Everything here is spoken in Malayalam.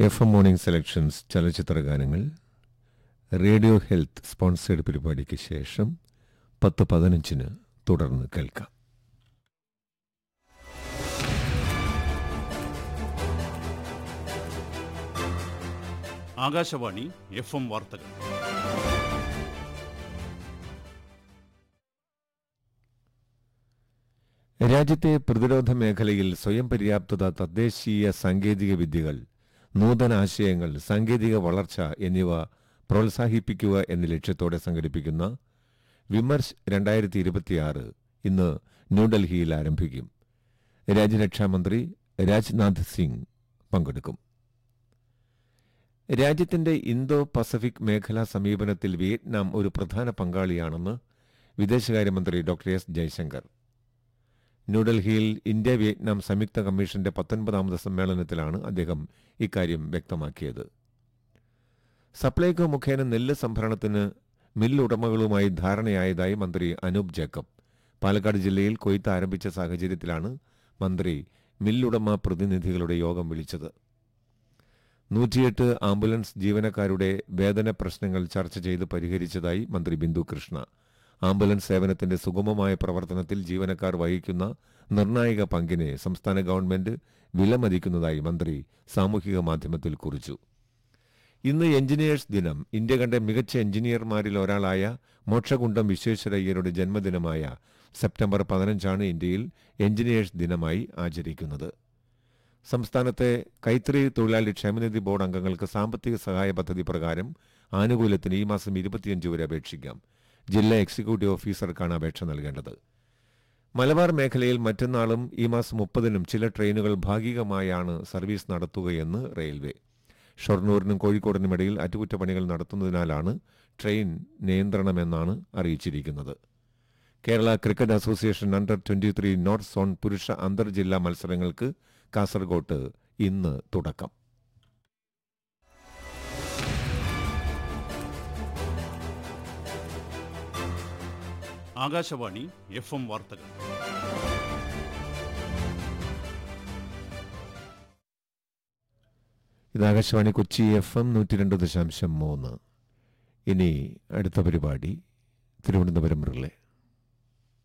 എഫ് എം മോർണിംഗ് സെലക്ഷൻസ് ചലച്ചിത്ര ഗാനങ്ങൾ റേഡിയോ ഹെൽത്ത് സ്പോൺസേഡ് പരിപാടിക്ക് ശേഷം പത്ത് പതിനഞ്ചിന് തുടർന്ന് കേൾക്കാം ആകാശവാണി എഫ് എം വാർത്തകൾ രാജ്യത്തെ പ്രതിരോധ മേഖലയിൽ സ്വയം പര്യാപ്തത തദ്ദേശീയ സാങ്കേതിക വിദ്യകൾ നൂതന ആശയങ്ങൾ സാങ്കേതിക വളർച്ച എന്നിവ പ്രോത്സാഹിപ്പിക്കുക എന്ന ലക്ഷ്യത്തോടെ സംഘടിപ്പിക്കുന്ന വിമർശ് രണ്ടായിരത്തി ഇരുപത്തിയാറ് ഇന്ന് ന്യൂഡൽഹിയിൽ ആരംഭിക്കും രാജ്യരക്ഷാമന്ത്രി രാജ്നാഥ് സിംഗ് പങ്കെടുക്കും രാജ്യത്തിന്റെ ഇന്തോ പസഫിക് മേഖലാ സമീപനത്തിൽ വിയറ്റ്നാം ഒരു പ്രധാന പങ്കാളിയാണെന്ന് വിദേശകാര്യമന്ത്രി ഡോക്ടർ എസ് ജയശങ്കർ ന്യൂഡൽഹിയിൽ ഇന്ത്യ വിയറ്റ്നാം സംയുക്ത കമ്മീഷന്റെ പത്തൊൻപതാമത് സമ്മേളനത്തിലാണ് അദ്ദേഹം ഇക്കാര്യം വ്യക്തമാക്കിയത് സപ്ലൈകോ മുഖേന നെല്ല് സംഭരണത്തിന് മില്ലുടമകളുമായി ധാരണയായതായി മന്ത്രി അനൂപ് ജേക്കബ് പാലക്കാട് ജില്ലയിൽ കൊയ്ത്ത് ആരംഭിച്ച സാഹചര്യത്തിലാണ് മന്ത്രി മില്ലുടമ പ്രതിനിധികളുടെ യോഗം വിളിച്ചത് നൂറ്റിയെട്ട് ആംബുലൻസ് ജീവനക്കാരുടെ വേതന പ്രശ്നങ്ങൾ ചർച്ച ചെയ്ത് പരിഹരിച്ചതായി മന്ത്രി ബിന്ദു കൃഷ്ണ ആംബുലൻസ് സേവനത്തിന്റെ സുഗമമായ പ്രവർത്തനത്തിൽ ജീവനക്കാർ വഹിക്കുന്ന നിർണായക പങ്കിനെ സംസ്ഥാന ഗവൺമെന്റ് വിലമതിക്കുന്നതായി മന്ത്രി സാമൂഹിക മാധ്യമത്തിൽ കുറിച്ചു ഇന്ന് എഞ്ചിനീയേഴ്സ് ദിനം ഇന്ത്യ കണ്ട മികച്ച എഞ്ചിനീയർമാരിൽ ഒരാളായ മോക്ഷകുണ്ടം വിശ്വേശ്വരയ്യരുടെ ജന്മദിനമായ സെപ്റ്റംബർ പതിനഞ്ചാണ് ഇന്ത്യയിൽ എഞ്ചിനീയേഴ്സ് ദിനമായി ആചരിക്കുന്നത് സംസ്ഥാനത്തെ കൈത്തറി തൊഴിലാളി ക്ഷേമനിധി ബോർഡ് അംഗങ്ങൾക്ക് സാമ്പത്തിക സഹായ പദ്ധതി പ്രകാരം ആനുകൂല്യത്തിന് ഈ മാസം ഇരുപത്തിയഞ്ച് വരെ അപേക്ഷിക്കാം ജില്ലാ എക്സിക്യൂട്ടീവ് ഓഫീസർക്കാണ് അപേക്ഷ നൽകേണ്ടത് മലബാർ മേഖലയിൽ മറ്റന്നാളും ഈ മാസം മുപ്പതിനും ചില ട്രെയിനുകൾ ഭാഗികമായാണ് സർവീസ് നടത്തുകയെന്ന് റെയിൽവേ ഷൊർണൂരിനും കോഴിക്കോടിനും ഇടയിൽ അറ്റകുറ്റപ്പണികൾ നടത്തുന്നതിനാലാണ് ട്രെയിൻ നിയന്ത്രണമെന്നാണ് അറിയിച്ചിരിക്കുന്നത് Kerala cricket association under twenty three north zone പുരുഷ അന്തർജില്ലാ മത്സരങ്ങൾക്ക് കാസർഗോട്ട് ഇന്ന് തുടക്കം ആകാശവാണി എഫ് എം വാർത്തകൾ ഇത് ആകാശവാണി കൊച്ചി എഫ് എം നൂറ്റി രണ്ട് ദശാംശം മൂന്ന് ഇനി അടുത്ത പരിപാടി തിരുവനന്തപുരം റിലേ